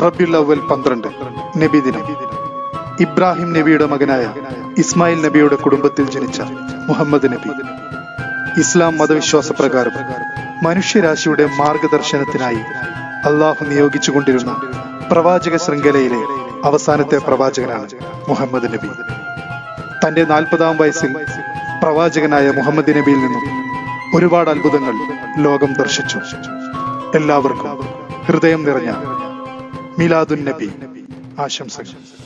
റബിയുൽ അവൽ പന്ത്രണ്ട് നബി ദിനം ഇബ്രാഹിം നബിയുടെ മകനായ ഇസ്മായിൽ നബിയുടെ കുടുംബത്തിൽ ജനിച്ച മുഹമ്മദ് നബി ഇസ്ലാം മതവിശ്വാസ പ്രകാരം മനുഷ്യരാശിയുടെ മാർഗദർശനത്തിനായി അള്ളാഹു നിയോഗിച്ചുകൊണ്ടിരുന്ന പ്രവാചക ശൃംഖലയിലെ അവസാനത്തെ പ്രവാചകനാണ് മുഹമ്മദ് നബി തന്റെ നാൽപ്പതാം വയസ്സിൽ പ്രവാചകനായ മുഹമ്മദ് നബിയിൽ നിന്നും ഒരുപാട് അത്ഭുതങ്ങൾ ലോകം ദർശിച്ചു എല്ലാവർക്കും ഹൃദയം നിറഞ്ഞ മിലാദുൻ നബി ആശംസകൾ